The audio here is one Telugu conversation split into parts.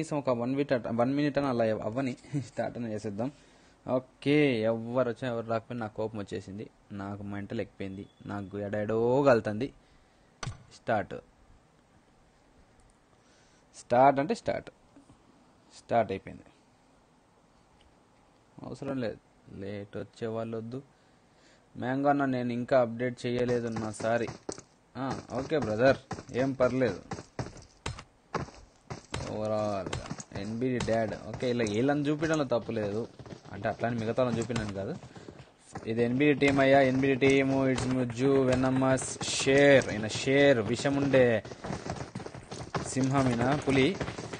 కనీసం ఒక వన్ మినిట్ వన్ మినిట్ అని అలా అవ్వని స్టార్ట్ అని చేసేద్దాం ఓకే ఎవరు వచ్చినా ఎవరు రాకపోయినా నాకు కోపం వచ్చేసింది నాకు మెంటల్ ఎక్కిపోయింది నాకు ఎడెడో కలుతుంది స్టార్ట్ స్టార్ట్ అంటే స్టార్ట్ స్టార్ట్ అయిపోయింది అవసరం లేదు లేట్ వచ్చే వాళ్ళు వద్దు మ్యాంగో అన్న నేను ఇంకా అప్డేట్ చేయలేదు నా సారీ ఆ, ఓకే బ్రదర్ ఏం పర్లేదు ఓవరాల్ ఎన్బిడి డాడ్ ఓకే ఇలా వీళ్ళని చూపించడంలో తప్పులేదు అంటే అట్లానే మిగతా వాళ్ళని చూపించాను కాదు ఇది ఎన్బిడి టీం అయ్యా NBD team it's Mujju venomous Sher ఈయన షేర్ విషం ఉండే సింహం ఈయన పులి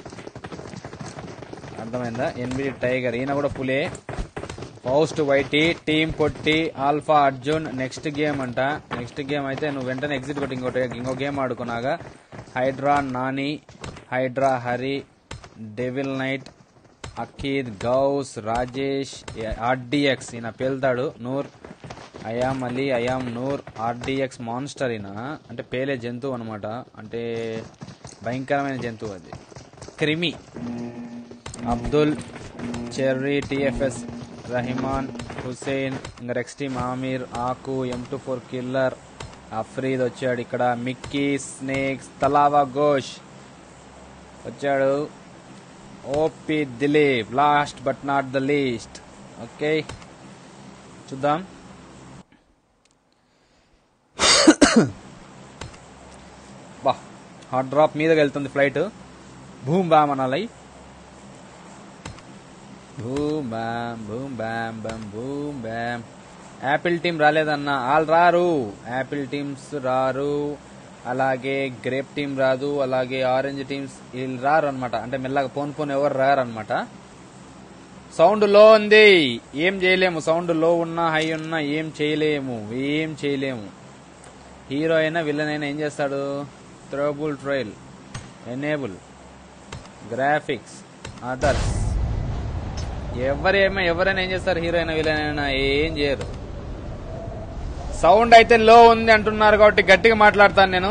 అర్థమైందా ఎన్బిడి టైగర్ ఈయన కూడా పులే ఫౌస్ట్ వైటీ టీమ్ పొట్టి ఆల్ఫా అర్జున్ నెక్స్ట్ గేమ్ అంట నెక్స్ట్ గేమ్ అయితే నువ్వు వెంటనే ఎగ్జిట్ కొట్టి ఇంకోటి ఇంకో గేమ్ ఆడుకున్నాగా Hydra Nani Hydra Hari devil night Akeed Ghouse Rajesh RDX ఈయన పేల్తాడు Noor I am Ali I am Noor RDX monster ఈయన అంటే పేలే జంతువు అనమాట అంటే భయంకరమైన జంతువు అది క్రిమి అబ్దుల్ చెర్రీ టిఎఫ్ఎస్ రహిమాన్ హుసేన్ ఇంకా నెక్స్ట్ టీమ్ ఆమీర్ ఆకు M two four killer Afreed వచ్చాడు ఇక్కడ మిక్కీ స్నేక్స్ తలావా ఘోష్ వచ్చాడు OP Dileep last but not the least okay చూద్దాం బా హాట్ డ్రాప్ మీదకి వెళ్తుంది ఫ్లైట్ భూమ్ బామ్ అనాలి boom bam boom bam bam boom bam apple team రాలేదన్న వాళ్ళు రారు యాపిల్ టీమ్స్ రారు అలాగే గ్రేప్ టీం రాదు అలాగే ఆరెంజ్ టీమ్స్ వీళ్ళు రారు అనమాట అంటే మెల్లగా పోన్ పోన్ ఎవరు రారు అనమాట సౌండ్ లో ఉంది ఏం చేయలేము సౌండ్ లో ఉన్నా హై ఉన్నా ఏం చేయలేము ఏం చేయలేము హీరో అయినా విలన్ అయినా ఏం చేస్తాడు trouble trail enable graphics others ఎవరేమో ఎవరైనా ఏం చేస్తారు హీరో అయినా విలన్ అయినా ఏం చేయరు సౌండ్ అయితే లో ఉంది అంటున్నారు కాబట్టి గట్టిగా మాట్లాడతాను నేను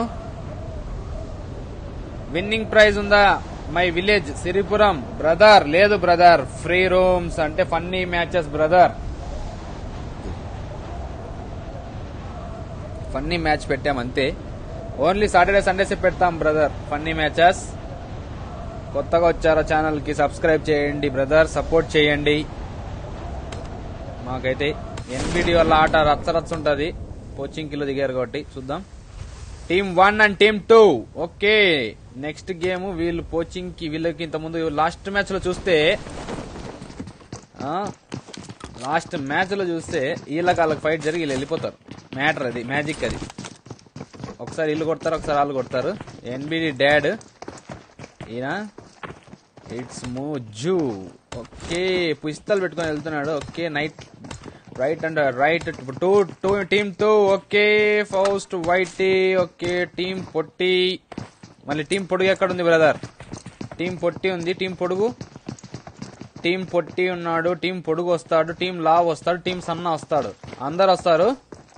విన్నింగ్ ప్రైజ్ ఉందా మై విలేజ్ సిరిపురం బ్రదర్ లేదు బ్రదర్ ఫ్రీ రూమ్స్ అంటే funny matches brother funny match పెట్టాం అంతే ఓన్లీ సాటర్డే సండేస్ పెడతాం బ్రదర్ ఫన్నీ మ్యాచెస్ కొత్తగా వచ్చారో ఛానల్ కి సబ్స్క్రైబ్ చేయండి బ్రదర్ సపోర్ట్ చేయండి మాకైతే ఎన్బిడి వల్ల ఆట రచ్చ రచ్చ ఉంటది కోచింగ్ కిలో దిగారు కాబట్టి చూద్దాం team one and team two okay next game వీళ్ళు కోచింగ్ కి వీళ్ళకి ఇంత ముందు లాస్ట్ మ్యాచ్ లో చూస్తే లాస్ట్ మ్యాచ్ లో చూస్తే వీళ్ళకి వాళ్ళకి ఫైట్ జరిగి వీళ్ళు వెళ్ళిపోతారు మ్యాటర్ అది మ్యాజిక్ అది ఒకసారి వీళ్ళు కొడతారు ఒకసారి వాళ్ళు కొడతారు ఎన్బిడి డాడ్ ఈయన ఇట్స్ మూజు ఓకే పుస్తలు పెట్టుకొని వెళ్తున్నాడు okay night right and right two two team two okay first white okay team పొట్టి మళ్ళీ టీం పొడుగు ఎక్కడ ఉంది బ్రదర్ టీం పొట్టి ఉంది టీం పొడుగు టీం పొట్టి ఉన్నాడు టీం పొడుగు వస్తాడు టీం లావ్ వస్తాడు టీం సన్న వస్తాడు అందరు వస్తారు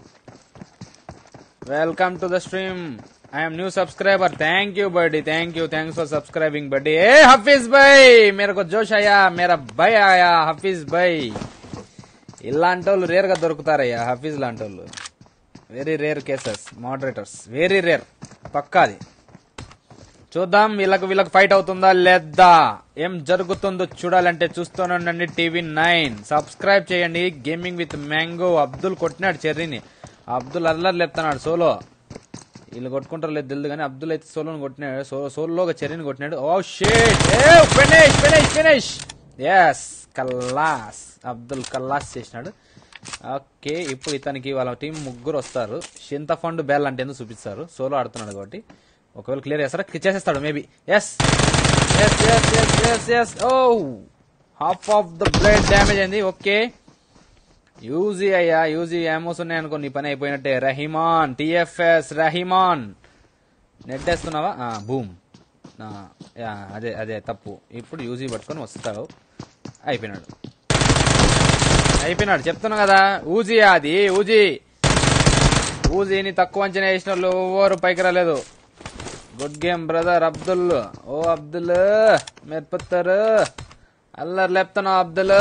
welcome to the stream I'm new subscriber thank you buddy thank you thanks for subscribing buddy ए हफीज भाई मेरे को जोश आया मेरा भाई आया हफीज भाई ఇలాంటి వాళ్ళు రేర్ గా దొరుకుతారయ్యా హఫీజ్ లాంటి వాళ్ళు very rare cases moderators very rare పక్కాది చూద్దాం వీళ్ళకి వీళ్ళకి ఫైట్ అవుతుందా లేదా ఏం జరుగుతుందో చూడాలంటే చూస్తూనండి టీవీ నైన్ సబ్స్క్రైబ్ చేయండి గేమింగ్ విత్ మ్యాంగో అబ్దుల్ కొట్టినాడు చెర్రీని అబ్దుల్ అల్లర్ లేపుతున్నాడు సోలో వీళ్ళు కొట్టుకుంటారు లేదు తెలియదు కానీ అబ్దుల్ అయితే సోలోని కొట్టినాడు సో సోలోగా చెర్రీని కొట్టినాడు oh shit finish finish finish yes కల్లాస్ అబ్దుల్ కల్లాస్ చేసినాడు ఓకే ఇప్పుడు ఇతనికి వాళ్ళ టీం ముగ్గురు వస్తారు చింతఫండ్ బెల్ అంటే ఎందుకు చూపిస్తారు సోలో ఆడుతున్నాడు కాబట్టి ఒకవేళ క్లియర్ చేస్తారా చేసేస్తాడు maybe yes yes yes yes yes yes oh half of the blood damage అయింది ఓకే యూజీ అయ్యా యూజీ ఏమోస్ ఉన్నాయి అనుకో నీ పని అయిపోయినట్టే రహిమాన్ టిఎఫ్ఎస్ రహిమాన్ నెట్ వేస్తున్నావా ఆ, బూమ్ ఆ, యా, అదే అదే తప్పు ఇప్పుడు యూజీ పట్టుకొని వస్తావు అయిపోయినాడు అయిపోయినాడు చెప్తున్నా కదా ఊజీ అది ఊజీ ఊజీని తక్కువ అంచనా వేసిన వాళ్ళు ఎవరు పైకి రాలేదు good game brother Abdul oh Abdul మెరుపుతారు అల్లరి లేపుతున్నావు అబ్దుల్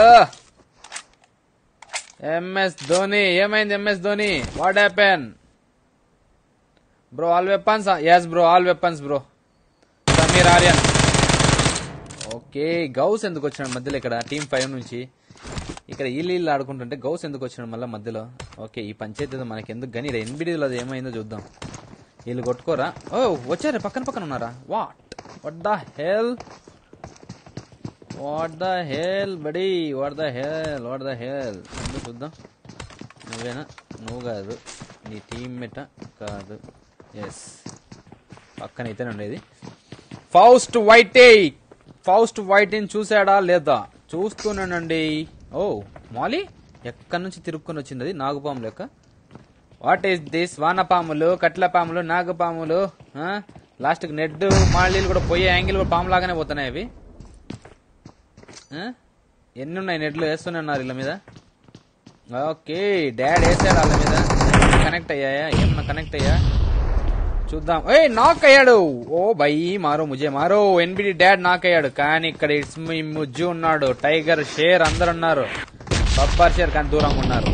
ఎంఎస్ ధోని ఏమైంది MS Dhoni what happen bro all weapons yes bro all weapons bro Sameer Aryan okay Ghaus ఎందుకు వచ్చినాడు మధ్యలో ఇక్కడ టీం ఫైవ్ నుంచి ఇక్కడ వీళ్ళు వీళ్ళు ఆడుకుంటుంటే గౌస్ ఎందుకు వచ్చినాడు మళ్ళీ మధ్యలో ఓకే ఈ పంచాయతీ ఏదో మనకి ఎందుకు కానీ ఇక్కడ ఎన్బిడిలో అది ఏమైందో చూద్దాం వీళ్ళు కొట్టుకోరా ఓ వచ్చారు పక్కన పక్కన ఉన్నారా what what the hell what the hell buddy what the hell what the hell ఎందుకు చూద్దాం నువ్వేనా నువ్వు కాదు నీ టీమ్మేట కాదు ఎస్ పక్కనైతేనే ఉండేది ఫౌస్ట్ వైటే ఫౌస్ట్ వైట్ని చూసాడా లేదా చూస్తున్నానండి ఓ మాలి ఎక్కడి నుంచి తిరుక్కొని వచ్చింది అది నాగుపాము లెక్క వాట్ ఈస్ దిస్ వానపాములు కట్ల పాములు నాగపాములు లాస్ట్ కి నెడ్ మాళీలు కూడా పోయే యాంగిల్ కూడా పాము లాగానే పోతున్నాయి అవి ఆ? ఎన్ని ఉన్నాయి నెడ్లు వేస్తూనే ఉన్నారు వీళ్ళ మీద ఓకే డాడ్ వేసాడు వాళ్ళ మీద కనెక్ట్ అయ్యాయా ఏమన్నా కనెక్ట్ అయ్యా చూద్దాం ఏ నాక్ అయ్యాడు ఓ బై మారో ముజే మారో ఎన్బిడి డాడ్ నాక్ అయ్యాడు కానీ ఇక్కడ ఇట్స్ మీ ముజ్జు ఉన్నాడు టైగర్ షేర్ అందరు ఉన్నారు బబ్బర్ షేర్ కానీ దూరంగా ఉన్నారు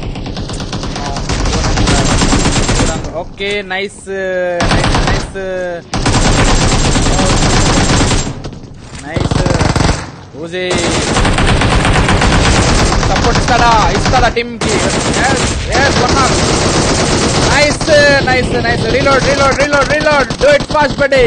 దూరంగా okay nice nice nice Uzi support ఇస్తాడా ఇస్తాడా టీమ్ కి nice nice nice reload reload reload reload do it fast buddy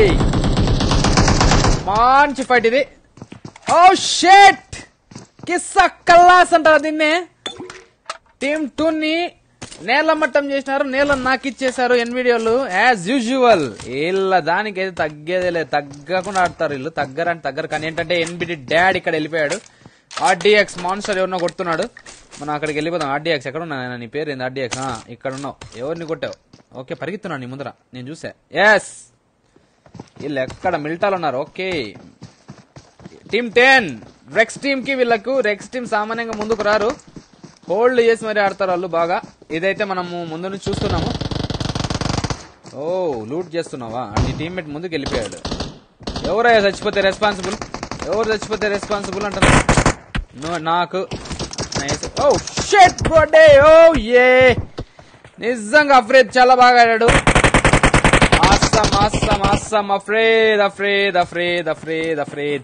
మంచి ఫైట్ ఇది ఓ షేట్ కిస్స కల్లాస్ అంటారు దీన్ని టీమ్ టూ ని నేల మట్టం చేసినారు నేల నాకిచ్చేశారు ఎన్విడియోలు యాజ్ యూజువల్ వీళ్ళ దానికైతే తగ్గేదే లేదు తగ్గకుండా ఆడతారు వీళ్ళు తగ్గరంటే తగ్గరు కానీ ఏంటంటే ఎన్బిడి డాడ్ ఇక్కడ వెళ్ళిపోయాడు ఆర్డీఎక్స్ మాన్స్టర్ ఎవరినో కొడుతున్నాడు మనం అక్కడికి వెళ్ళిపోదాం ఆర్డీఎక్స్ ఎక్కడ ఉన్నా నీ పేరు ఏంది ఆర్డీఎక్స్ ఇక్కడ ఉన్నావు ఎవరిని కొట్టావు ఓకే పరిగెత్తున్నాను నీ ముందర నేను చూసా ఎస్ వీళ్ళు ఎక్కడ మిల్టాలు ఉన్నారు okay team ten Rex team కి వీళ్ళకు రెక్స్ టీమ్ సామాన్యంగా ముందుకు రారు హోల్డ్ చేసి మరి ఆడతారు వాళ్ళు బాగా ఇదైతే మనము ముందు నుంచి చూస్తున్నాము ఓ లూట్ చేస్తున్నావా నీ టీమ్మేట్ ముందుకు వెళ్ళిపోయాడు ఎవరయ్యా చచ్చిపోతే రెస్పాన్సిబుల్ ఎవరు చచ్చిపోతే రెస్పాన్సిబుల్ అంటారు నువ్వు నాకు Nice. ఓ షెట్ బర్త్డే ఓ ఏ నిజంగా అఫ్రేద్ చాలా బాగా ఆడాడు awesome awesome awesome Afreed Afreed Afreed Afreed Afreed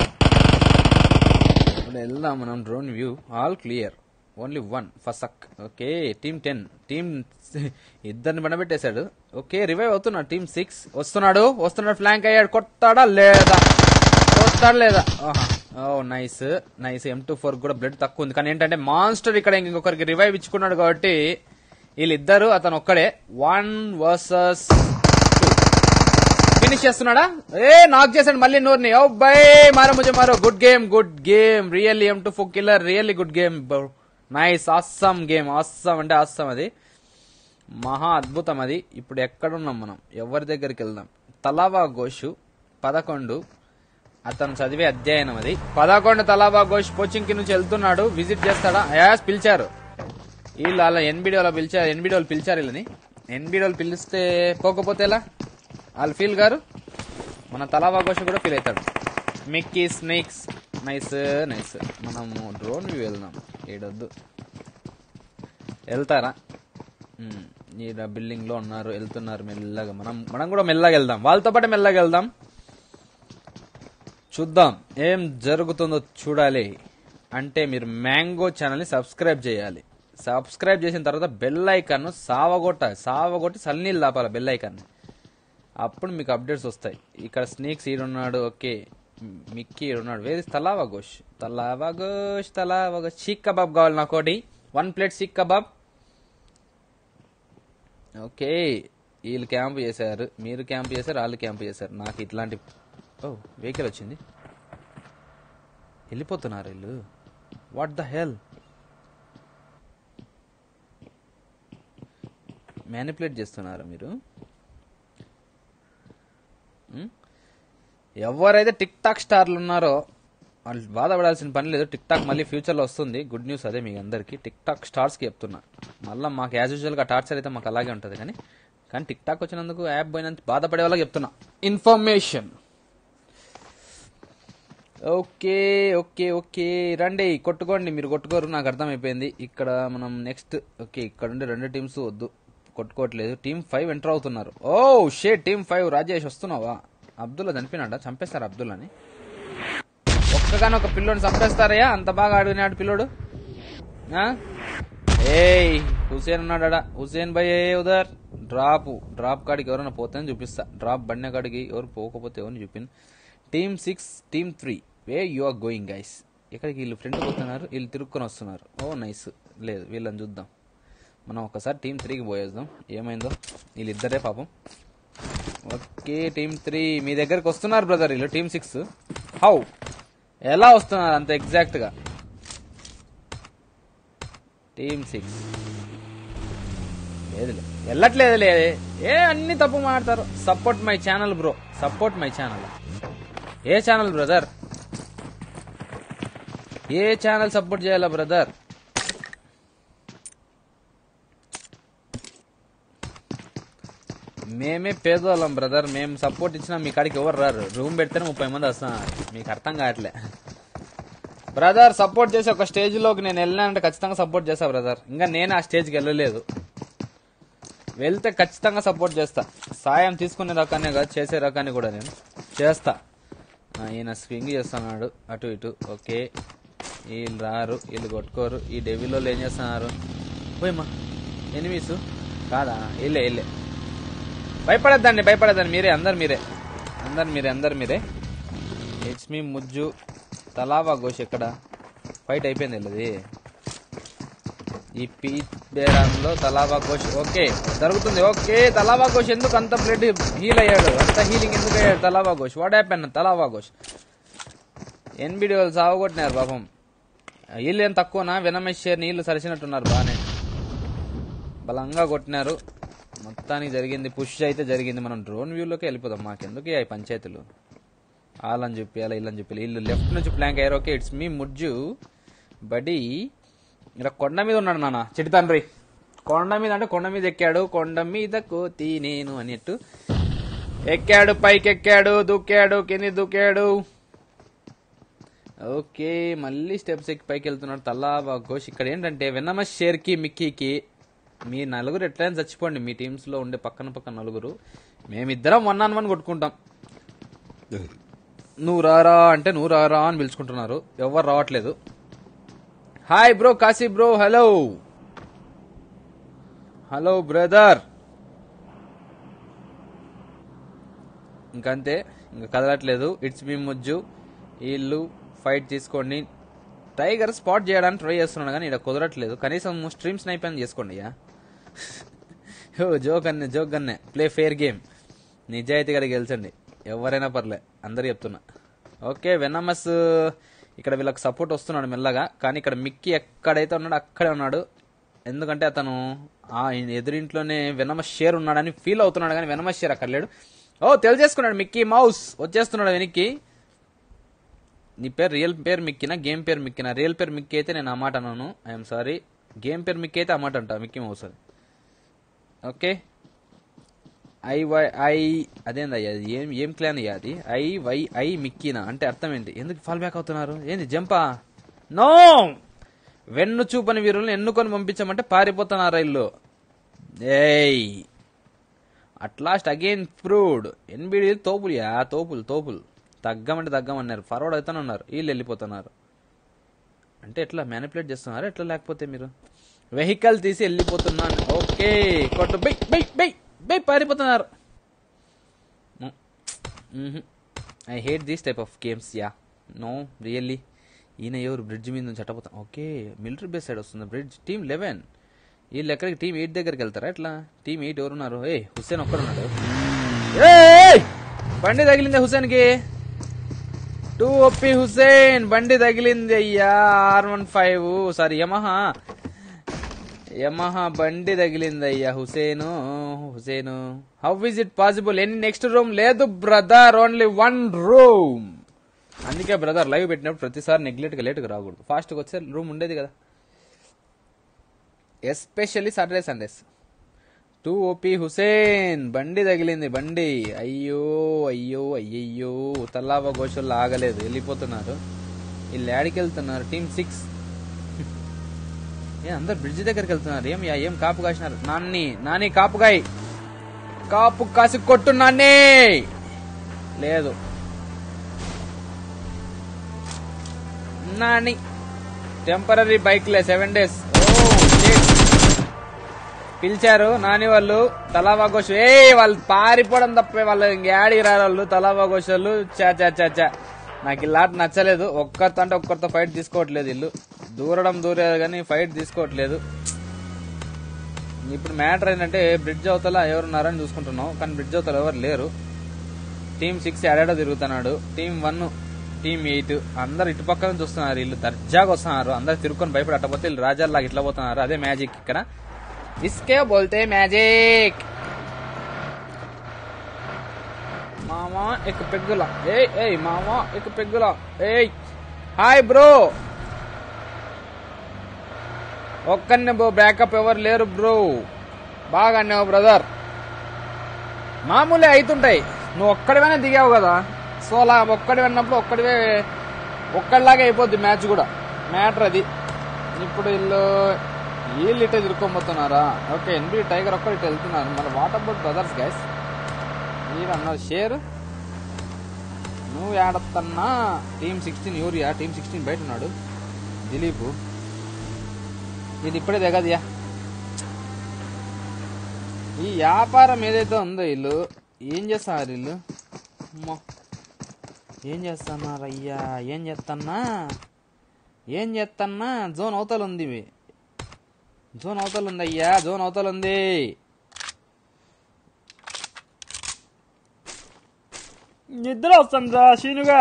ఇప్పుడు వెళ్దాం మనం drone view all clear only one ఫసక్ ఓకే టీమ్ టెన్ టీమ్ ఇద్దరిని పడబెట్టేశాడు ఓకే రివైవ్ అవుతున్నాడు టీమ్ సిక్స్ వస్తున్నాడు వస్తున్నాడు ఫ్లాంక్ అయ్యాడు కొట్టాడా లేదా వస్తాడా లేదా oh nice nice M two four కూడా బ్లడ్ తక్కువ ఉంది కానీ ఏంటంటే మాన్స్టర్ ఇక్కడ ఇంకొకరికి రివైవ్ ఇచ్చుకున్నాడు కాబట్టి వీళ్ళిద్దరు అతను ఒక్కడే వన్ వర్సెస్ ఫినిష్ చేస్తున్నాడా ఏ నాక్ చేశాడు మళ్ళీ నూరుని ఓ బై మారో ముజే మారో good game good game really M two four killer really good game nice awesome game awesome అంటే అస్సమ్ అది మహా అద్భుతం అది ఇప్పుడు ఎక్కడున్నాం మనం ఎవరి దగ్గరికి వెళ్దాం తలావా ఘోషు పదకొండు అతను చదివే అధ్యయనం అది పదకొండు తలావా ఘోష్ కోచింగ్ కి నుంచి వెళ్తున్నాడు విజిట్ చేస్తాడా యాస్ పిలిచారు వీళ్ళు అలా ఎన్బిడి వాళ్ళు పిలిచారు ఎన్బిడి వాళ్ళు పిలిచారు వీళ్ళని ఎన్బిడి వాళ్ళు పిలిస్తే పోకపోతే ఎలా వాళ్ళు ఫీల్ గారు మన తలావా ఘోష్ కూడా ఫీల్ అవుతాడు మిక్కీ స్నేక్స్ నైస్ నైస్ మనము డ్రోన్ వ్యూ వెళ్దాం ఏడొద్దు వెళ్తారా ఉమ్, ఈడ బిల్డింగ్ లో ఉన్నారు వెళ్తున్నారు మెల్లగా మనం మనం కూడా మెల్లగా వెళ్దాం వాళ్ళతో పాటు మెల్లగా వెళ్దాం చూద్దాం ఏం జరుగుతుందో చూడాలి అంటే మీరు మ్యాంగో ఛానల్ని సబ్స్క్రైబ్ చేయాలి సబ్స్క్రైబ్ చేసిన తర్వాత బెల్ ఐకాన్ సావగొట్ట సావగొట్టి సన్నీళ్ళు దాపాలి బెల్ ఐకాన్ని అప్పుడు మీకు అప్డేట్స్ వస్తాయి ఇక్కడ స్నేక్స్ ఈడున్నాడు ఓకే మిక్కీ ఈడున్నాడు వేరే తలావా గోష్ తలావా గోష్ తలావా గోష్ చీక్ కబాబ్ కావాలి నాకు ఒకటి వన్ ప్లేట్ చీక్ కబాబ్ ఓకే వీళ్ళు క్యాంప్ చేశారు మీరు క్యాంప్ చేశారు వాళ్ళు క్యాంప్ చేశారు నాకు ఇట్లాంటి ఓ వెహికల్ వచ్చింది వెళ్ళిపోతున్నారు వీళ్ళు వాట్ ద హెల్ మ్యానిపులేట్ చేస్తున్నారు మీరు ఉం? ఎవరైతే టిక్ టాక్ స్టార్లు ఉన్నారో వాళ్ళు బాధపడాల్సిన పని లేదు టిక్ టాక్ మళ్ళీ ఫ్యూచర్లో వస్తుంది గుడ్ న్యూస్ అదే మీకు అందరికీ టిక్ టాక్ స్టార్స్కి చెప్తున్నా మళ్ళీ మాకు యాజ్ యూజువల్గా టార్చర్ అయితే మాకు అలాగే ఉంటుంది కానీ కానీ టిక్ టాక్ వచ్చినందుకు యాప్ పోయినంత బాధపడే వాళ్ళకి చెప్తున్నా ఇన్ఫర్మేషన్ ఓకే ఓకే ఓకే రండి కొట్టుకోండి మీరు కొట్టుకోరు నాకు అర్థమైపోయింది ఇక్కడ మనం నెక్స్ట్ ఓకే ఇక్కడ ఉండే రెండు టీమ్స్ వద్దు కొట్టుకోవట్లేదు టీం ఫైవ్ ఎంటర్ అవుతున్నారు ఓ షే టీం ఫైవ్ రాజేష్ వస్తున్నావా అబ్దుల్లా చనిపోయినాడా చంపేస్తారు అబ్దుల్లాని ఒక్కగానొక ఒక పిల్లోని చంపేస్తారయ్యా అంత బాగా ఆడినాడు పిల్లోడు ఆ? ఏయ్ హుసేన్ ఉన్నాడా హుసేన్ భయ్ ఏ ఉదర్ డ్రాప్ డ్రాప్ కాడికి ఎవరైనా పోతే చూపిస్తా డ్రాప్ బండి కాడికి ఎవరు పోకపోతే ఎవరిని చూపింది team six team three where you are going guys ఇక్కడికి వీళ్ళు ఫ్రెండ్ పోతున్నారు వీళ్ళు తిరుక్కొని వస్తున్నారు ఓ నైస్ లేదు వీళ్ళని చూద్దాం మనం ఒకసారి టీం త్రీకి పోయేద్దాం ఏమైందో వీళ్ళిద్దరే పాపం ఓకే టీం త్రీ మీ దగ్గరకు వస్తున్నారు బ్రదర్ వీళ్ళు టీం సిక్స్ హౌ ఎలా వస్తున్నారు అంత ఎగ్జాక్ట్ గా టీమ్ సిక్స్ లేదులే వెళ్ళట్లేదులే ఏ అన్ని తప్పు మాడతారు support my channel bro support my channel ఏ ఛానల్ బ్రదర్ ఏ ఛానల్ సపోర్ట్ చేయాలా బ్రదర్ మేమే పేదవాళ్ళం బ్రదర్ మేము సపోర్ట్ ఇచ్చినా మీ కాడికి ఎవరు రారు రూమ్ పెడితేనే ముప్పై మంది వస్తున్నారు మీకు అర్థం కావట్లే బ్రదర్ సపోర్ట్ చేసి ఒక స్టేజ్ లోకి నేను వెళ్ళినానంటే ఖచ్చితంగా సపోర్ట్ చేస్తా బ్రదర్ ఇంకా నేను ఆ స్టేజ్కి వెళ్ళలేదు వెళ్తే ఖచ్చితంగా సపోర్ట్ చేస్తా సాయం తీసుకునే రకాన్ని కాదు చేసే రకాన్ని కూడా నేను చేస్తా ఆ, ఈయన స్వింగ్ చేస్తున్నాడు అటు ఇటు ఓకే వీళ్ళు రారు వీళ్ళు కొట్టుకోరు ఈ డెవిలో ఏం చేస్తున్నారు పోయమ్మా ఎనిమీస్ కాదా వెళ్ళే వెళ్ళే భయపడద్దండి భయపడద్దండి మీరే అందరు మీరే అందరు మీరే అందరు మీరే ఇట్స్ మీ ముజ్జు తలావా ఘోష్ ఎక్కడ ఫైట్ అయిపోయింది వెళ్ళది ఈ పీచ్ బేరాన్లో తలావా ఘోష్ ఓకే జరుగుతుంది ఓకే తలావా ఘోష్ ఎందుకు అంత బ్లడ్ హీల్ అయ్యాడు అంత హీలింగ్ ఎందుకు అయ్యాడు Thalava Ghosh what happen Thalava Ghosh NBD వాళ్ళు సావగొట్టినారు పాపం వీళ్ళు ఏం తక్కువనా వినమేశ్వర్ నీళ్లు సరిచినట్టున్నారు బాగానే బలంగా కొట్టినారు మొత్తానికి జరిగింది పుష్ అయితే జరిగింది మనం డ్రోన్ వ్యూలోకి వెళ్ళిపోదాం మాకెందుకు ఈ పంచాయతీలు వాళ్ళని చెప్పి ఇల్లని చెప్పి వీళ్ళు లెఫ్ట్ నుంచి ప్లాంక్ అయ్యారు ఓకే ఇట్స్ మీ ముజ్జు బడి ఇలా కొండ మీద ఉన్నాడు నాన్న చెట్టు తండ్రి కొండ మీద అంటే కొండ మీద ఎక్కాడు కొండ మీద కోతి నేను అన్నట్టు ఎక్కాడు పైకి ఎక్కాడు దూకాడు కింది దూకాడు ఓకే మళ్ళీ స్టెప్స్ ఎక్కి పైకి వెళ్తున్నాడు తల్లా ఘోష్ ఇక్కడ ఏంటంటే వెన్నమ షేర్కి మిక్కీకి మీ నలుగురు ఎట్లయినా చచ్చిపోండి మీ టీమ్స్ లో ఉండే పక్కన పక్కన నలుగురు మేమిద్దరం వన్ ఆన్ వన్ కొట్టుకుంటాం నువ్వు రారా అంటే నువ్వు రారా అని పిలుచుకుంటున్నారు ఎవరు రావట్లేదు hi bro Kashi bro hello hello brother ఇంకంతే ఇంకా కదలట్లేదు ఇట్స్ మీ ముజ్జు వీళ్ళు ఫైట్ తీసుకోండి టైగర్ స్పాట్ చేయడానికి ట్రై చేస్తున్నాడు కానీ ఇక్కడ కుదరట్లేదు కనీసం స్ట్రీమ్ స్నైప్ చేసుకోండి అయ్యా ఓ జోక్ అన్నే జోక్ అన్నే ప్లే ఫేర్ గేమ్ నిజాయితీగా గెలిచండి ఎవరైనా పర్లే అందరు చెప్తున్నా ఓకే వెనమస్ ఇక్కడ వీళ్ళకి సపోర్ట్ వస్తున్నాడు మెల్లగా కానీ ఇక్కడ మిక్కీ ఎక్కడైతే ఉన్నాడో అక్కడే ఉన్నాడు ఎందుకంటే అతను ఆ ఎదురింట్లోనే వెనమస్ షేర్ ఉన్నాడని ఫీల్ అవుతున్నాడు కానీ వెనమస్ షేర్ అక్కడ లేడు ఓ తెలిసేసుకున్నాడు మిక్కీ మౌస్ వచ్చేస్తున్నాడు వెనక్కి నీ పేరు రియల్ పేరు మిక్కినా గేమ్ పేరు మిక్కినా రియల్ పేరు మిక్కీ అయితే నేను ఆ మాట అన్నాను ఐఎమ్ సారీ గేమ్ పేరు మిక్కీ అయితే ఆ మాట అంటా మిక్కీ మౌస్ అది ఓకే ఐ వై ఐ అదేందయ్యా అది ఏం ఏం క్లాన్ అయ్యా అది ఐ వై ఐ మిక్కీనా అంటే అర్థం ఏంటి ఎందుకు ఫాల్ బ్యాక్ అవుతున్నారు ఏంది జంపా నో వెన్ను చూపని వీరులను ఎన్నుకొని పంపించమంటే పారిపోతున్నారు ఇల్లు ఏయ్ at last again proved NBD తోపులు యా తోపులు తోపులు తగ్గమంటే తగ్గమన్నారు ఫార్వర్డ్ అవుతానే ఉన్నారు వీళ్ళు వెళ్ళిపోతున్నారు అంటే ఎట్లా మ్యానిపులేట్ చేస్తున్నారు ఎట్లా లేకపోతే మీరు వెహికల్ తీసి వెళ్ళిపోతున్నాను ఓకే కొట్టు బై బై బై బై పారిపోతున్నారు I hate these type of games yeah no really ఈయన ఎవరు బ్రిడ్జ్ మీద నుంచి చట్టపోతాం ఓకే మిలిటరీ బేస్ సైడ్ వస్తుంది బ్రిడ్జ్ టీమ్ లెవెన్ వీళ్ళు ఎక్కడికి టీం ఎయిట్ దగ్గరికి వెళ్తారా ఎట్లా టీం ఎయిట్ ఎవరున్నారు ఏ హుస్సేన్ ఒక్కడున్నాడు ఏయ్! బండి తగిలింది హుస్సేన్కి టూ ఒప్పి హుస్సేన్ బండి తగిలింది అయ్యా R one five sorry Yamaha Yamaha బండి తగిలింది అయ్యా Hussain Hussain how is it possible ఎన్ని నెక్స్ట్ రూమ్ లేదు బ్రదర్ ఓన్లీ వన్ రూమ్ అందుకే బ్రదర్ లైవ్ పెట్టినప్పుడు ప్రతిసారి నెగ్లెక్ట్గా లేట్గా రాకూడదు ఫాస్ట్గా వచ్చే రూమ్ ఉండేది కదా especially Saturday Sundays two OP Hussain బండి తగిలింది బండి అయ్యో అయ్యో అయ్యయ్యో తల్లావ గోషుల్లో ఆగలేదు వెళ్ళిపోతున్నారు వీళ్ళు యాడికి వెళ్తున్నారు టీమ్ సిక్స్ ఏ అందరు బ్రిడ్జ్ దగ్గరికి వెళ్తున్నారు ఏం యా- ఏం కాపు కాసినారు నాన్ని నాని కాపుగాయ్ కాపు కాసి కొట్టు నాన్ని లేదు నాని టెంపరీ బైక్లే సెవెన్ డేస్ పిలిచారు నాని వాళ్ళు తలావా ఘోష్ ఏ వాళ్ళు పారిపోవడం తప్పే వాళ్ళు ఇంకేడికి రారు వాళ్ళు తలావా ఘోష్ వాళ్ళు చా చా చా చా నాకు ఈ లాట్ నచ్చలేదు ఒక్కరితో అంటే ఒక్కరితో ఫైట్ తీసుకోవట్లేదు ఇల్లు దూరడం దూరేది కానీ ఫైట్ తీసుకోవట్లేదు ఇప్పుడు మ్యాటర్ ఏంటంటే బ్రిడ్జ్ అవతల ఎవరున్నారని చూసుకుంటున్నాం కానీ బ్రిడ్జ్ అవతల ఎవరు లేరు టీమ్ సిక్స్ ఏడాడో తిరుగుతున్నాడు టీమ్ వన్ టీమ్ ఎయిట్ అందరు ఇటు పక్కన చూస్తున్నారు వీళ్ళు దర్జాగా వస్తున్నారు అందరు తిరుక్కొని భయపడకపోతే వీళ్ళు రాజాల్లాగా ఇట్లా పోతున్నారు అదే మ్యాజిక్ ఇక్కడ ఇస్కే బోల్తే మ్యాజిక్ మామా ఇక పెగ్గుల ఏయ్ ఏయ్ మామా ఇక పెగ్గుల ఏయ్ హాయ్ బ్రో ఒక్కనే బ్రో బ్యాకప్ ఎవరు లేరు బ్రో బాగా అన్నావు బ్రదర్ మామూలే అవుతుంటాయి నువ్వు ఒక్కడివైనా దిగావు కదా సో అలా ఒక్కడి అన్నప్పుడు ఒక్కడివే ఒక్కడిలాగే అయిపోద్ది మ్యాచ్ కూడా మ్యాటర్ అది ఇప్పుడు వీళ్ళు వీళ్ళు ఇటే తిరుక్కోబోతున్నారా ఓకే ఎన్బి టైగర్ ఒక్కరు ఇటు వెళ్తున్నారు మన వాట్ అబౌట్ బ్రదర్స్ గైస్ మీరు అన్నారు షేర్ నువ్వు ఏడత్తన్నా టీమ్ సిక్స్టీన్ యూరియా టీమ్ సిక్స్టీన్ బయట ఉన్నాడు దిలీప్ ఇది ఇప్పుడే దిగదియా ఈ వ్యాపారం ఏదైతే ఉందో వీళ్ళు ఏం చేస్తున్నారు వీళ్ళు అమ్మో ఏం చేస్తున్నారు అయ్యా ఏం చేస్తన్నా ఏం చేస్తన్నా జోన్ అవతల ఉంది ఇవి. జోన్ అవతల ఉంది అయ్యా జోన్ అవతల ఉంది నిద్ర వస్తుందా శీనుగా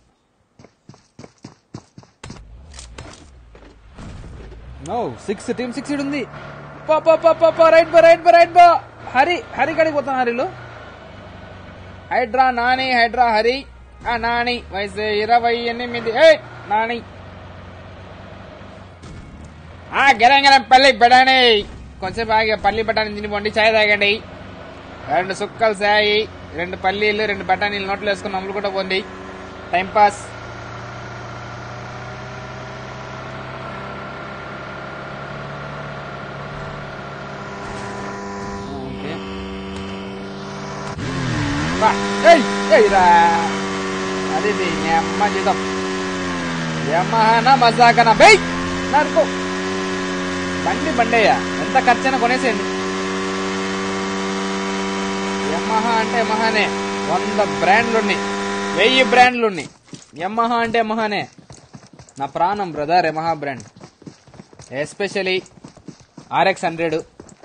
నో సిక్స్ టీమ్ సిక్స్ ఉంది పా పా పా పా పా రైట్ బా రైట్ బా రైట్ బా హరి హరి కడికి పోతున్నారు వీళ్ళు హైడ్రా నాని హైడ్రా హరి ఆ నాని వయసు ఇరవై ఎనిమిది ఏ నాని ఆ గెలం గెలం పల్లి బఠానీ కొంచెం ఆగి పల్లి బఠానీ తినిపోండి చాయ్ తాగండి రెండు సుక్కలు సాయి రెండు పల్లీలు రెండు బఠానీలు నోట్లు వేసుకుని అమ్ములు కూడా పోండి టైం పాస్ ఓకే బా ఏయ్ ఏయ్ రా అది ఇది మీ అమ్మ జీతం యమహన మజాకన బై నరుకో బండి బండయ్య ఎంత ఖర్చైనా కొనేసేయండి యమహ అంటే మహానే వంద బ్రాండ్లున్నాయి వెయ్యి బ్రాండ్లున్నాయి యమహ అంటే మహానే నా ప్రాణం brother Yamaha brand especially RX hundred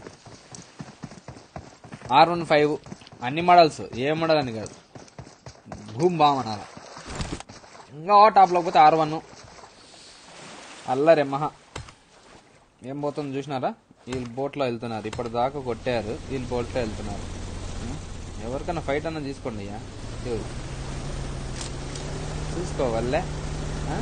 R one five అన్ని మోడల్స్ ఏ మోడల్ అని కాదు భూమ్ బామనాల ఇంకా టాప్లోకి పోతే ఆర్ వన్ అల్లరి మహా ఏం పోతుంది చూసినారా వీళ్ళు బోట్లో వెళ్తున్నారు ఇప్పటి దాకా కొట్టారు వీళ్ళు బోట్లో వెళ్తున్నారు ఉం? ఎవరికైనా ఫైట్ అన్న తీసుకోండి అయ్యా ఇదిగో. చూసుకోవల్లే ఆ?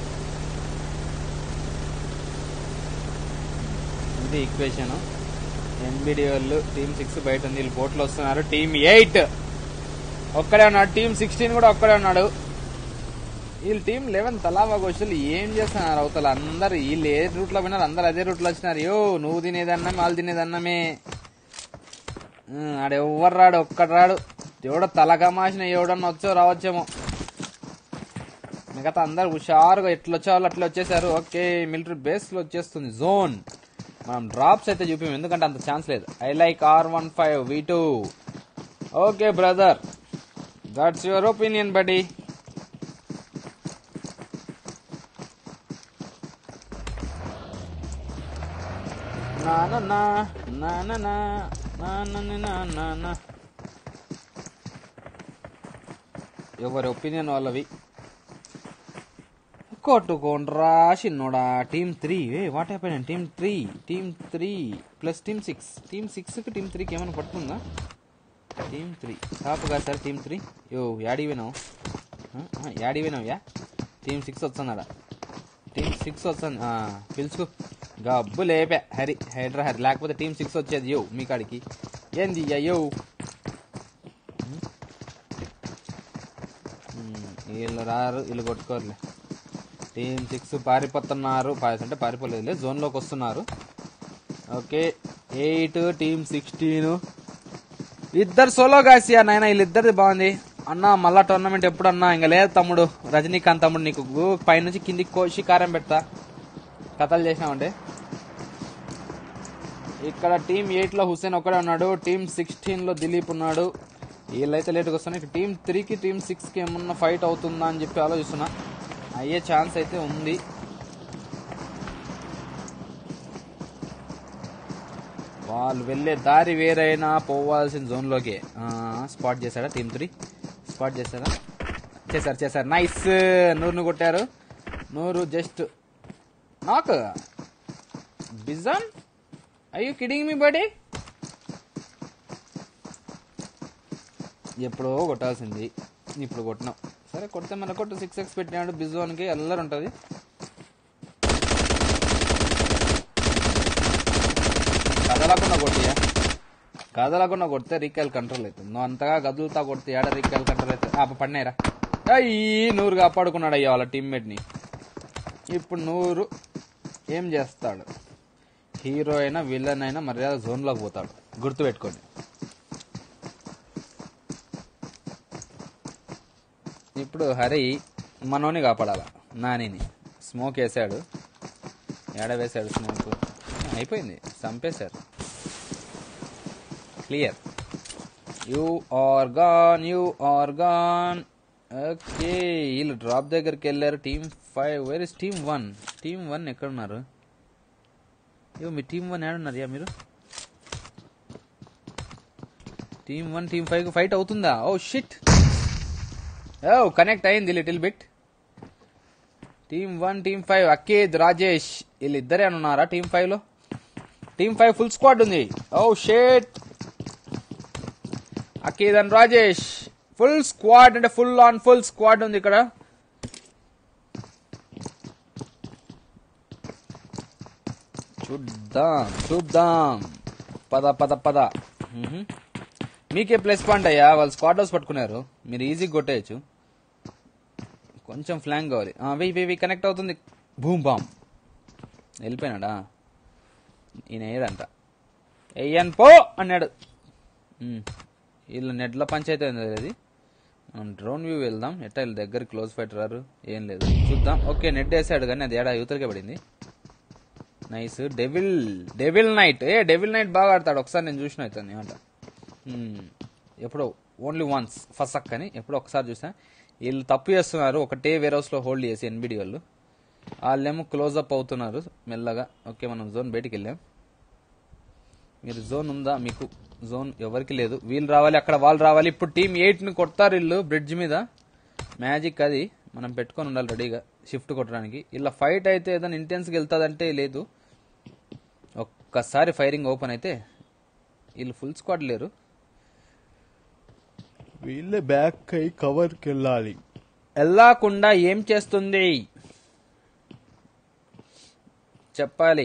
ఇది ఈక్వేషన్ ఎన్బిడి వాళ్ళు టీమ్ సిక్స్ బయట ఉంది వీళ్ళు బోట్లో వస్తున్నారు టీమ్ ఎయిట్ ఒక్కడే ఉన్నాడు టీమ్ సిక్స్టీన్ కూడా ఒక్కడే ఉన్నాడు వీళ్ళు టీం లెవెన్ తలావా గోషులు ఏం చేస్తున్నారు అవతల అందరు వీళ్ళు ఏ రూట్లో పోయినారు అందరు అదే రూట్లో వచ్చినారు యో నువ్వు తినేదన్నం వాళ్ళు తినేదన్నమే ఉం, ఆడ ఎవ్వరు రాడు ఒక్కడు రాడు ఎవడో తలగమాసిన ఎవడన్నా వచ్చో రావచ్చేమో మిగతా అందరు హుషారుగా ఎట్లా వచ్చేవాళ్ళు అట్లా వచ్చేసారు ఓకే మిలిటరీ బేస్ లో వచ్చేస్తుంది జోన్ మనం డ్రాప్స్ అయితే చూపించాం ఎందుకంటే అంత ఛాన్స్ లేదు I like R one five V two okay brother that's your opinion buddy నా నా నా నా నా నా నా నా నా నా నా నా ఎవరి ఒపీనియన్ వాళ్ళవి కొట్టుకోండ్రా చిన్నోడా టీమ్ త్రీ ఏ what happen team three team three plus team six team సిక్స్కి టీమ్ త్రీకి ఏమైనా పడుతుందా టీమ్ త్రీ కాపుగా సార్ టీమ్ త్రీ యో యాడి వినావు యాడి వినావు యా టీమ్ సిక్స్ వస్తున్నాడా టీమ్ సిక్స్ వస్తుంది ఆ, పిలుచుకో గబ్బు లేపా హరి హైడ్రా హరి లేకపోతే టీం సిక్స్ వచ్చేది యో మీ కాడికి ఏంది అయ్యో వీళ్ళు రారు వీళ్ళు కొట్టుకోరులే టీం సిక్స్ పారిపోతున్నారు పారి అంటే పారిపోలేదు జోన్లోకి వస్తున్నారు ఓకే ఎయిట్ టీం సిక్స్టీన్ ఇద్దరు సోలో కాసియా నాయన వీళ్ళిద్దరిది బాగుంది అన్న మళ్ళా టోర్నమెంట్ ఎప్పుడన్నా ఇంకా లేదు తమ్ముడు రజనీకాంత్ తమ్ముడు నీకు గు- పైనుంచి కిందికి కోసి కారం పెడతా కథలు చేసినామంటే ఇక్కడ టీం ఎయిట్ లో హుసేన్ ఒక్కడే ఉన్నాడు టీం సిక్స్టీన్ లో దిలీప్ ఉన్నాడు వీళ్ళైతే లేట్గా వస్తున్నాయి ఇక టీం త్రీకి టీం సిక్స్ కి ఏమన్నా ఫైట్ అవుతుందా అని చెప్పి ఆలోచిస్తున్నా అయ్యే ఛాన్స్ అయితే ఉంది వాళ్ళు వెళ్ళే దారి వేరైనా పోవాల్సిన జోన్లోకే స్పాట్ చేశాడా టీం త్రీ స్పాట్ చేశారా చేశారు చేశారు నైస్ నూరును కొట్టారు నూరు జస్ట్ నాకు బిజాన్ అయ్యో కిడింగ్ మీ బడీ ఎప్పుడో కొట్టాల్సింది ఇప్పుడు కొట్టినాం సరే కొడితే మన కొట్టు సిక్స్ ఎక్స్ పెట్టినాడు బిజోన్కి అల్లరి ఉంటుంది కదలకుండా కొట్టియా కదలకుండా కొడితే రీకాల్ కంట్రోల్ అవుతుంది నువ్వు అంతగా కదులుతా కొడితే ఏడ రీకాల్ కంట్రోల్ అవుతుంది ఆ పడినాయిరా అయ్యి నూరు కాపాడుకున్నాడు అయ్యా వాళ్ళ టీమ్మేట్ని ఇప్పుడు నూరు ఏం చేస్తాడు హీరో అయినా విలన్ అయినా మర్యాద జోన్లోకి పోతాడు గుర్తుపెట్టుకోండి ఇప్పుడు హరి మనోని కాపాడాల నానిని స్మోక్ వేసాడు ఏడ వేసాడు స్మోక్ అయిపోయింది చంపేశారు clear you are gone you are gone okay వీళ్ళు డ్రాప్ దగ్గరికి వెళ్ళారు team five where is team one team one ఎక్కడున్నారు ఇవ్వ మీ టీమ్ వన్ ఏడున్నారు యా మీరు team one team five fight అవుతుందా ఓ షిట్ ఓ కనెక్ట్ అయింది little bit team one team five Aqeed Rajesh వీళ్ళిద్దరే అని ఉన్నారా టీమ్ ఫైవ్ లో టీమ్ ఫైవ్ ఫుల్ స్క్వాడ్ ఉంది oh shit Aqeed and Rajesh full squad అంటే ఫుల్ ఆన్ ఫుల్ స్క్వాడ్ ఉంది ఇక్కడ చూద్దాం చూద్దాం పద పద పద మ్హూ. మీకే ప్లస్ పాయింట్ అయ్యా వాళ్ళు స్క్వాడ్ హౌస్ పట్టుకున్నారు మీరు ఈజీగా కొట్టేయచ్చు కొంచెం ఫ్లాంగ్ కావాలి ఆ, వెయ్యి వెయ్యి కనెక్ట్ అవుతుంది భూమ్ బామ్ వెళ్ళిపోయినాడా ఈయన ఏడంట ఎయ్యన్ పో అన్నాడు ఉమ్. వీళ్ళు నెట్ల పంచాయతీ ఉంది అది మనం డ్రోన్ వ్యూ వెళ్దాం ఎట్టా వీళ్ళ దగ్గర క్లోజ్ ఫైట్ రారు ఏం లేదు చూద్దాం ఓకే నెట్ వేసాడు కానీ అది ఏడా యువతలకే పడింది నైస్ డెవిల్ డెవిల్ నైట్ ఏ డెవిల్ నైట్ బాగా ఆడతాడు ఒకసారి నేను చూసిన అవుతాను ఏమంట మ్మ్. ఎప్పుడో ఓన్లీ వన్స్ ఫస్ట్ అక్ అని ఎప్పుడో ఒకసారి చూసా వీళ్ళు తప్పు చేస్తున్నారు ఒకటే వేర్ హౌస్లో హోల్డ్ చేసి ఎన్బిడి వాళ్ళు వాళ్ళేమో క్లోజ్ అప్ అవుతున్నారు మెల్లగా ఓకే మనం జోన్ బయటికి వెళ్ళాం మీరు జోన్ ఉందా మీకు జోన్ ఎవరికి లేదు వీళ్ళు రావాలి అక్కడ వాళ్ళు రావాలి ఇప్పుడు టీం ఎయిట్ని కొడతారు వీళ్ళు బ్రిడ్జ్ మీద మ్యాజిక్ అది మనం పెట్టుకొని ఉండాలి రెడీగా షిఫ్ట్ కొట్టడానికి ఇలా ఫైట్ అయితే ఏదైనా ఇంటెన్స్గా వెళ్తుందంటే లేదు ఒక్కసారి ఫైరింగ్ ఓపెన్ అయితే వీళ్ళు ఫుల్ స్క్వాడ్ లేరు వీళ్ళే బ్యాక్ అయి కవర్కి వెళ్ళాలి వెళ్ళకుండా ఏం చేస్తుంది చెప్పాలి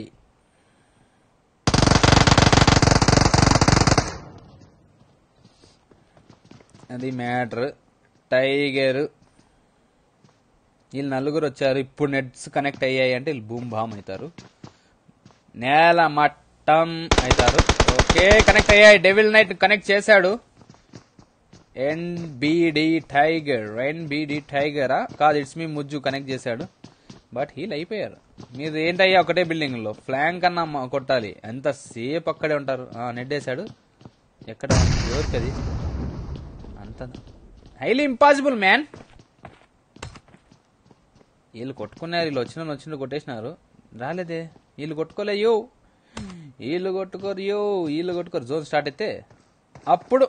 అది మ్యాటర్ టైగర్ వీళ్ళు నలుగురు వచ్చారు ఇప్పుడు నెట్స్ కనెక్ట్ అయ్యాయి అంటే వీళ్ళు బూమ్ బామ్ అవుతారు నేల మట్టం అవుతారు ఓకే కనెక్ట్ అయ్యాయి డెవిల్ నైట్ కనెక్ట్ చేశాడు ఎన్బిడి టైగర్ ఎన్బిడి టైగరా కాదు ఇట్స్ మీ ముజ్జు కనెక్ట్ చేశాడు బట్ హీల్ అయిపోయారు మీరు ఏంటయ్యా ఒకటే బిల్డింగ్ లో ఫ్లాంక్ అన్న మ- కొట్టాలి ఎంత సేపు అక్కడే ఉంటారు నెట్ వేసాడు ఎక్కడ ఎవరికి అది అంత హైలీ ఇంపాసిబుల్ మ్యాన్ వీళ్ళు కొట్టుకున్నారు వీళ్ళు వచ్చిన వాళ్ళు వచ్చిన కొట్టేసినారు రాలేదే వీళ్ళు కొట్టుకోలేయో వీళ్ళు కొట్టుకోరు యో వీళ్ళు కొట్టుకోరు జోన్ స్టార్ట్ అయితే అప్పుడు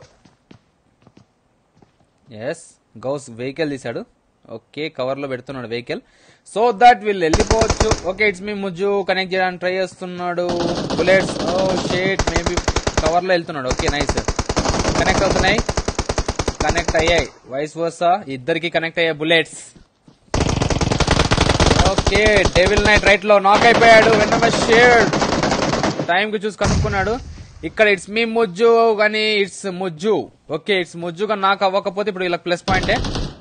ఎస్ గౌస్ వెహికల్ తీశాడు ఓకే కవర్ లో పెడుతున్నాడు వెహికల్ సో దట్ వీళ్ళు వెళ్ళిపోవచ్చు okay it's me Mujju connect చేయడానికి ట్రై చేస్తున్నాడు bullets oh shit maybe cover లో వెళ్తున్నాడు ఓకే నైస్ కనెక్ట్ అవుతున్నాయి కనెక్ట్ అయ్యాయి వైస్ వర్సా ఇద్దరికి కనెక్ట్ అయ్యాయి bullets okay Devil Knight right లో నాక్ అయిపోయాడు వెంటనే షేడ్ టైం కి చూసి కనుక్కున్నాడు ఇక్కడ ఇట్స్ మీ ముజ్జు కానీ it's Mujju okay it's Mujju కానీ నాకు అవ్వకపోతే ఇప్పుడు వీళ్ళకి ప్లస్ పాయింటే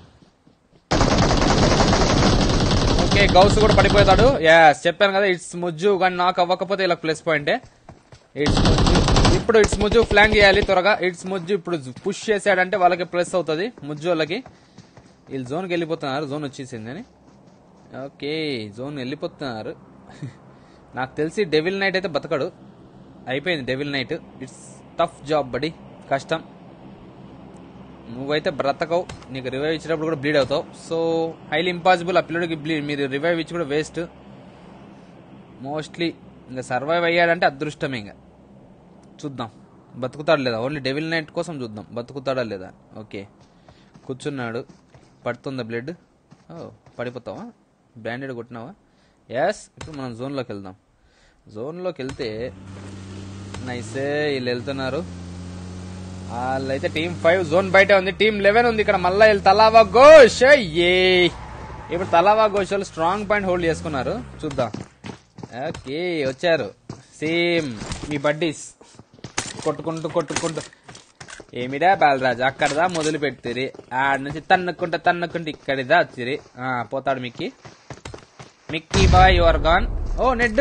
ఓకే గౌస్ కూడా పడిపోతాడు యాస్ చెప్పాను కదా ఇట్స్ ముజ్జు కానీ నాకు అవ్వకపోతే వీళ్ళకి ప్లస్ పాయింటే ఇట్స్ ముజ్జు ఇప్పుడు ఇట్స్ ముజ్జు ఫ్లాంక్ చేయాలి త్వరగా ఇట్స్ ముజ్జు ఇప్పుడు పుష్ చేశాడంటే వాళ్ళకి ప్లస్ అవుతుంది ముజ్జు వాళ్ళకి వీళ్ళు జోన్కి వెళ్ళిపోతున్నారు జోన్ వచ్చేసింది అని ఓకే జోన్ వెళ్ళిపోతున్నారు నాకు తెలిసి డెవిల్ నైట్ అయితే బతకడు అయిపోయింది Devil Knight it's tough job buddy కష్టం నువ్వైతే బ్రతకవు నీకు రివైవ్ ఇచ్చినప్పుడు కూడా బ్లీడ్ అవుతావు సో హైలీ ఇంపాసిబుల్ ఆ పిల్లడికి బ్లీడ్ మీరు రివైవ్ ఇచ్చి కూడా వేస్ట్ మోస్ట్లీ ఇంకా సర్వైవ్ అయ్యాడంటే అదృష్టమే ఇంకా చూద్దాం బతుకుతాడు లేదా ఓన్లీ డెవిల్ నైట్ కోసం చూద్దాం బతుకుతాడా లేదా ఓకే కూర్చున్నాడు పడుతుందా బ్లడ్ ఓ పడిపోతావా బ్రాండెడ్ కొట్టినావా ఎస్ ఇప్పుడు మనం జోన్లోకి వెళ్దాం జోన్లోకి వెళ్తే నైసే వీళ్ళు వెళ్తున్నారు వాళ్ళైతే టీం ఫైవ్ జోన్ బయట ఉంది టీం లెవెన్ ఉంది ఇక్కడ మళ్ళీ వీళ్ళు తలావా ఘోష్ ఏ ఇప్పుడు తలావా ఘోష్ వాళ్ళు స్ట్రాంగ్ పాయింట్ హోల్డ్ చేసుకున్నారు చూద్దాం ఓకే వచ్చారు సేమ్ మీ బడ్డీస్ కొట్టుకుంటూ కొట్టుకుంటూ ఏమిరా బాలరాజు అక్కడదా మొదలు పెడితే ఆడ నుంచి తన్నుకుంటా తన్నుకుంటూ ఇక్కడిదా వచ్చిరి ఆ, పోతాడు Mickey Mickey boy your gone oh నెడ్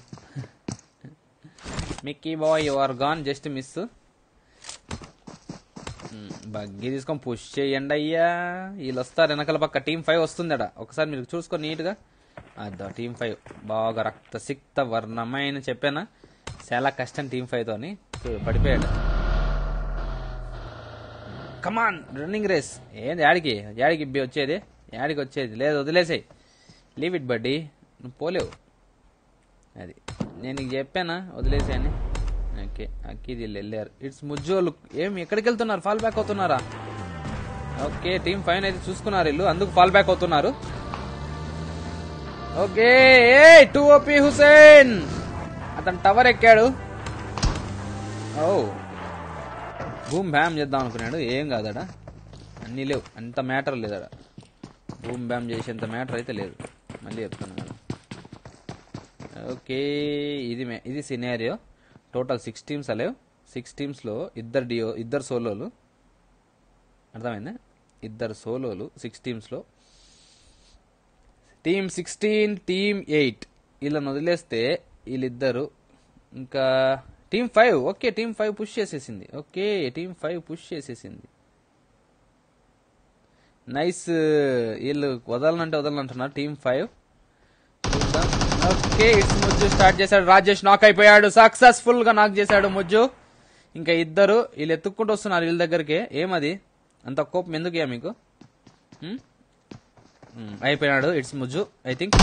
Mickey boy your gone just miss buggy తీసుకొని పుష్ చేయండి అయ్యా వీళ్ళు వస్తారు వెనకాల పక్క టీం ఫైవ్ వస్తుందట ఒకసారి మీరు చూసుకో నీట్గా అద్దా టీం ఫైవ్ బాగా రక్త సిక్త వర్ణమైన చెప్పానా చాలా కష్టం టీం ఫైవ్ తోని చూడు, పడిపోయాడు కమాన్ రన్నింగ్ రేస్ ఏంది యాడికి యాడికి ఇబ్బి వచ్చేది యాడికి వచ్చేది లేదు వదిలేసాయి లీవ్ ఇట్ బడ్డీ నువ్వు పోలేవు అది నేను నీకు చెప్పానా వదిలేసాయని ఓకే అక్కి వీళ్ళు వెళ్ళారు ఇట్స్ ముజ్జోలు ఏం ఎక్కడికి వెళ్తున్నారు ఫాల్ బ్యాక్ అవుతున్నారా ఓకే టీం ఫైన్ అయితే చూసుకున్నారు వీళ్ళు అందుకు ఫాల్ బ్యాక్ అవుతున్నారు okay A two OP Hussain అతను టవర్ ఎక్కాడు ఓ భూమ్ బ్యామ్ చేద్దాం అనుకున్నాడు ఏం కాదడా అన్నీ లేవు అంత మ్యాటర్ లేదడా భూమ్ బ్యామ్ చేసేంత మ్యాటర్ అయితే లేదు మళ్ళీ చెప్తాను కదా ఓకే ఇది మే- ఇది సినారియో టోటల్ సిక్స్ టీమ్స్ అలేవు సిక్స్ టీమ్స్లో ఇద్దరు డియో ఇద్దరు సోలోలు అర్థమైందా ఇద్దరు సోలోలు సిక్స్ టీమ్స్లో టీమ్ సిక్స్టీన్ టీమ్ ఎయిట్ వీళ్ళని వదిలేస్తే వీళ్ళిద్దరు ఇంకా team five okay team five push చేసేసింది ఓకే టీమ్ ఫైవ్ పుష్ చేసేసింది నైస్ వీళ్ళు వదలనంటే వదలనంటున్నారు టీమ్ ఫైవ్ చూద్దాం ఓకే ఇట్స్ ముజ్జు స్టార్ట్ చేశాడు రాజేష్ నాక్ అయిపోయాడు సక్సెస్ఫుల్ గా నాక్ చేశాడు ముజ్జు ఇంకా ఇద్దరు వీళ్ళు ఎత్తుక్కుంటూ వస్తున్నారు వీళ్ళ దగ్గరికి ఏమది అంత కోపం ఎందుకు మీకు హ్మ్? హ్మ్, అయిపోయినాడు it's Mujju I think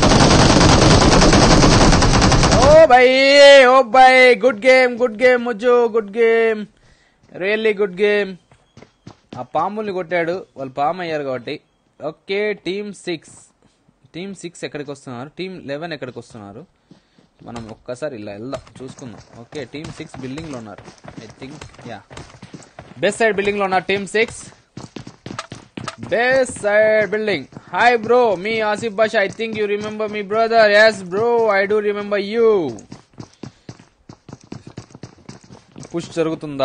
oh bye oh bye good game good game Mujju good game really good game ఆ పాముల్ని కొట్టాడు వాళ్ళు పాము అయ్యారు కాబట్టి okay team six team six ఎక్కడికి వస్తున్నారు టీమ్ లెవెన్ ఎక్కడికి వస్తున్నారు మనం ఒక్కసారి ఇలా వెళ్దాం చూసుకుందాం ఓకే టీమ్ సిక్స్ బిల్డింగ్ లో ఉన్నారు I think yeah best side building లో ఉన్నారు team six best side building hi bro me Asif Basha I think you remember me brother yes bro I do remember you push జరుగుతుందా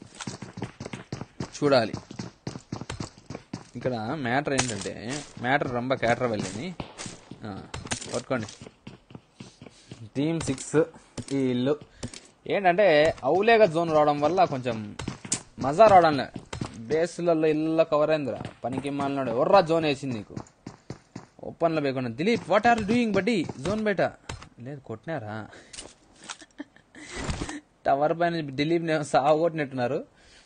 చూడాలి ఇక్కడ మ్యాటర్ ఏంటంటే మ్యాటర్ రంబ క్యాటర్ వెళ్ళని పట్టుకోండి టీమ్ సిక్స్ ఈ ఇల్లు ఏంటంటే అవులేగా జోన్ రావడం వల్ల కొంచెం మజా రావడం లే బేస్లలో ఇల్లు కవర్ అయిందిరా పనికి మాలినాడు ఎవర్రా జోన్ వేసింది నీకు ఓపెన్లో పోయకుండా Dileep what are doing buddy zone బయట లేదు కొట్టినారా టవర్ పైన దిలీప్ సాగు కొట్టినట్టున్నారు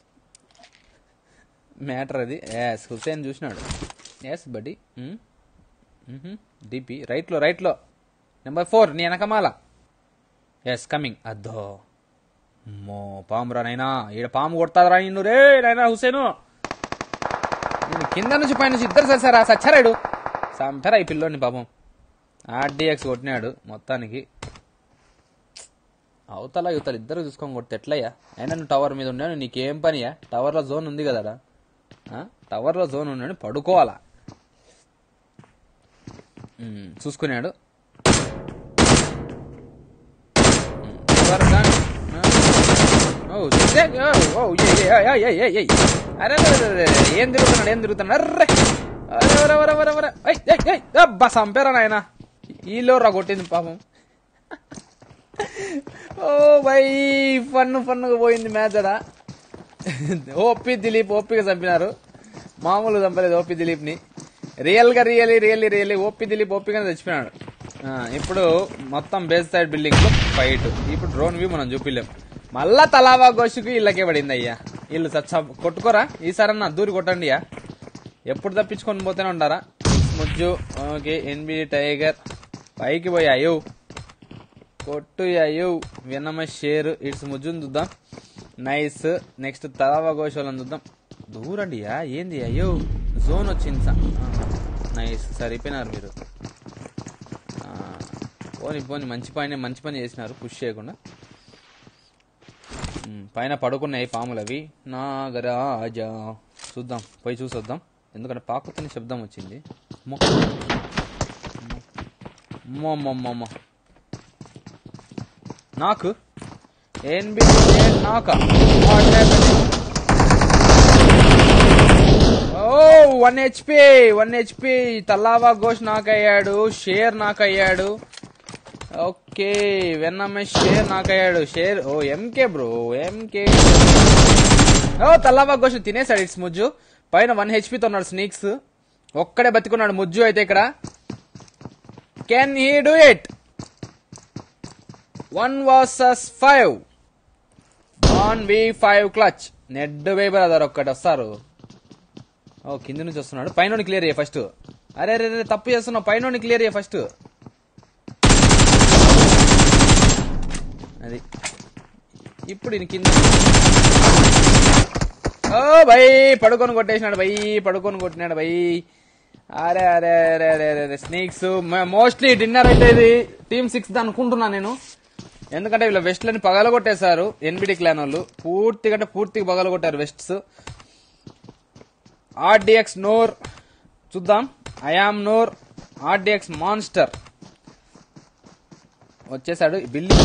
మ్యాటర్ అది ఎస్ హుసేన్ చూసినాడు ఎస్ బడ్డీ డిపి రైట్లో రైట్లో నెంబర్ ఫోర్ నీ వెనకమాల ఎస్ కమింగ్ అద్దో మో పాము రా నైనా ఈడ పాము కొడతాదిరా నిన్ను రే నైనా హుసేను నేను కింద నుంచి పై నుంచి ఇద్దరు సరిసారా సచ్చారాడు సంపరా ఈ పిల్లోని పాపం ఆర్డీఎక్స్ కొట్టినాడు మొత్తానికి అవతల యువతలు ఇద్దరు చూసుకొని కొడితే ఎట్లయ్యా అయినా నువ్వు టవర్ మీద ఉన్నాను నీకేం పనియా టవర్లో జోన్ ఉంది కదా టవర్లో జోన్ ఉన్నాను పడుకోవాలా ఉమ్, చూసుకున్నాడు ఉమ్, ఎవరు దాని- ఆ, ఓ, చూస్తే, ఓ, ఓ, ఏ, ఏ, ఏ, ఏ, ఏ, ఏ, ఏ. అరే అరే, అరే, అరే, ఏం తిరుగుతున్నాడు ఏం తిరుగుతున్నాడు అర్రే అరే అరే అరే అరే అరే ఐ, ఐ, ఐ, అబ్బా చంపారా నాయన ఈలో రా కొట్టింది పాపం ఓ బై ఫన్ ఫన్గా పోయింది మ్యాచ్ అదా ఓపి దిలీప్ ఓపిగా చంపినారు మామూలు చంపలేదు ఓపి దిలీప్ ని రియల్ గా రియల్లీ రియల్లీ రియల్లీ ఓపి దిలీప్ ఓపిగా చచ్చిపోయినాడు ఆ, ఇప్పుడు మొత్తం బేస్ సైడ్ బిల్డింగ్ లో ఫైట్ ఇప్పుడు డ్రోన్ వ్యూ మనం చూపిలేం మళ్ళా తలావా గోషుకు ఇళ్ళకే పడింది అయ్యా వీళ్ళు చచ్చ కొట్టుకోరా ఈసారన్నా దూరి కొట్టండి అయ్యా ఎప్పుడు తప్పించుకొని పోతూనే ఉంటారా ముజ్జు ఓకే ఎన్బిడి టైగర్ పైకి పోయి అయ్యో కొట్టు అయ్యో విన్నమ షేర్ ఇట్స్ ముజ్జుని చూద్దాం నైస్ నెక్స్ట్ తలావా గోషోలని చూద్దాం దూరండియా ఏంది అయ్యో జోన్ వచ్చింది సా నైస్ సరిపోయినారు మీరు ఆ, పోని పోని మంచి పని మంచి పని చేసినారు పుష్ చేయకుండా ఉమ్, పైన పడుకున్నాయి పాములు అవి నాగరాజా చూద్దాం పోయి చూసొద్దాం ఎందుకంటే పాకుతున్న శబ్దం వచ్చింది మొమ్మ నాకు ఎన్బి నాక ఓ వన్ హెచ్పి వన్ హెచ్పి తల్లావా ఘోష్ నాకయ్యాడు షేర్ నాకయ్యాడు ఓకే వెన్నమ్మ షేర్ నాకయ్యాడు షేర్ ఓ ఎంకే బ్రో ఎంకే ఓ తల్లావా ఘోష్ తినేసాడు ఇట్స్ ముజ్జు పైన వన్ హెచ్పితో ఉన్నాడు స్నీక్స్ ఒక్కడే బతికున్నాడు ముజ్జు అయితే ఇక్కడ can he do it one versus five one v five clutch నెడ్ వే బ్రదర్ ఒక్కటి వస్తారు ఓ కింద నుంచి వస్తున్నాడు పైన క్లియర్ అయ్యే ఫస్ట్ అరే అరే అరే తప్పు చేస్తున్నావు పైన క్లియర్ అయ్యే ఫస్ట్ అది ఇప్పుడు ఈయన కింద ఓ బై పడుకొని కొట్టేసినాడు బై పడుకొని కొట్టినాడు బై అరే అరే అరే అరే అరే అరే స్నేక్స్ మోస్ట్లీ డిన్నర్ అయితే ఇది టీమ్ సిక్స్ అనుకుంటున్నా నేను ఎందుకంటే వీళ్ళ వెస్ట్లని పగలగొట్టేశారు ఎన్బిడి క్లాన్ వాళ్ళు పూర్తిగా అంటే పూర్తిగా పగలగొట్టారు వెస్ట్స్ ఆర్డిఎక్స్ నోర్ చూద్దాం ఐఆమ్ నోర్ ఆర్డిఎక్స్ మాన్స్టర్ వచ్చేసాడు building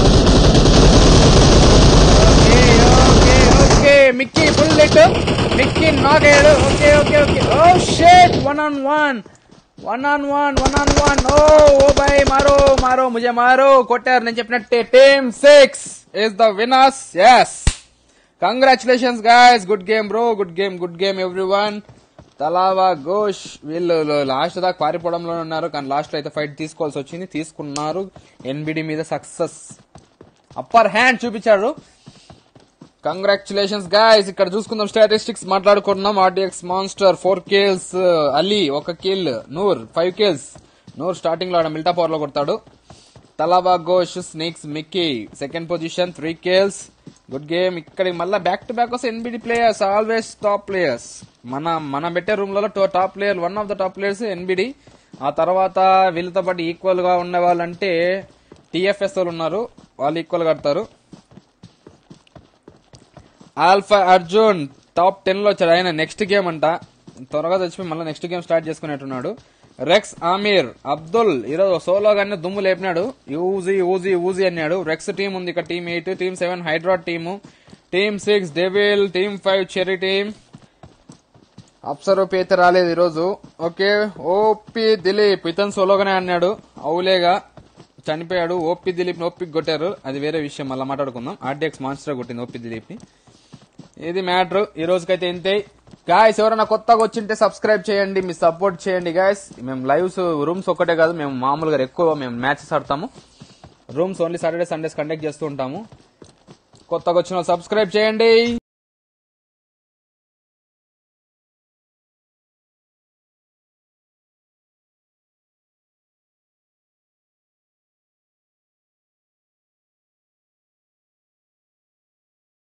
okay okay okay Mickey bullet Mickey knock అయ్యాడు ఓకే ఓకే ఓకే ఓ షేట్ one on one one on one one on one ఓ ఓ బై మారో మారో ముజే మారో కొట్టారు నేను చెప్పినట్టే team six is the winners yes congratulations guys good game bro good game good game everyone తలావా ఘోష్ వీళ్ళు లాస్ట్ దాకా పారిపోవడంలో ఉన్నారు కానీ లాస్ట్ లో అయితే ఫైట్ తీసుకోవాల్సి వచ్చింది తీసుకున్నారు ఎన్బిడి మీద సక్సెస్ అప్పర్ హ్యాండ్ చూపించారు కంగ్రాచులేషన్స్ గాయస్ ఇక్కడ చూసుకుందాం స్టాటిస్టిక్స్ మాట్లాడుకుంటున్నాం RDX monster four kills Ali ఒక kill Noor five kills Noor starting లో ఆడ మిల్టా పవర్ లో కొడతాడు తలాబా Ghosh snakes Mickey second position three kills good game ఇక్కడ మళ్ళీ బ్యాక్ టు బ్యాక్ వస్తే NBD players always top players మన మనం పెట్టే రూమ్ లలో top player one of the top players NBD ఆ తర్వాత వీళ్ళతో పాటు ఈక్వల్ గా ఉన్న వాళ్ళంటే టిఎఫ్ఎస్ వాళ్ళు ఉన్నారు వాళ్ళు ఈక్వల్ గా ఆడతారు ఆల్ఫా అర్జున్ టాప్ టెన్ లో వచ్చాడు ఆయన నెక్స్ట్ గేమ్ అంట త్వరగా తెచ్చిపోయి మళ్ళీ నెక్స్ట్ గేమ్ స్టార్ట్ చేసుకునేట్టున్నాడు రెక్స్ ఆమీర్ అబ్దుల్ ఈరోజు సోలో గానే దుమ్ము లేపినాడు యూజీ ఊజీ ఊజీ అన్నాడు రెక్స్ టీం ఉంది ఇక టీమ్ ఎయిట్ టీమ్ సెవెన్ హైడ్రాట్ team team six devil team five చెరీ టీమ్ అప్సర్ ఓపి అయితే రాలేదు ఈరోజు ఓకే ఓపి దిలీప్ ఇతను సోలోగానే అన్నాడు అవులేగా చనిపోయాడు ఓపి దిలీప్ ని ఓపి కొట్టారు అది వేరే విషయం మళ్ళీ మాట్లాడుకుందాం ఆర్డీఎక్స్ మాన్స్టర్ కొట్టింది ఓపి దిలీప్ ని ఇది మ్యాటర్ ఈ రోజుకైతే ఇంతే గాయస్ ఎవరైనా కొత్తగా వచ్చింటే సబ్స్క్రైబ్ చేయండి మీ సపోర్ట్ చేయండి గాయస్ మేము లైవ్స్ రూమ్స్ ఒక్కటే కాదు మేము మామూలుగా ఎక్కువ మేము మ్యాచెస్ ఆడతాము rooms only Saturday Sundays conduct చేస్తూ ఉంటాము కొత్తగా వచ్చిన సబ్స్క్రైబ్ చేయండి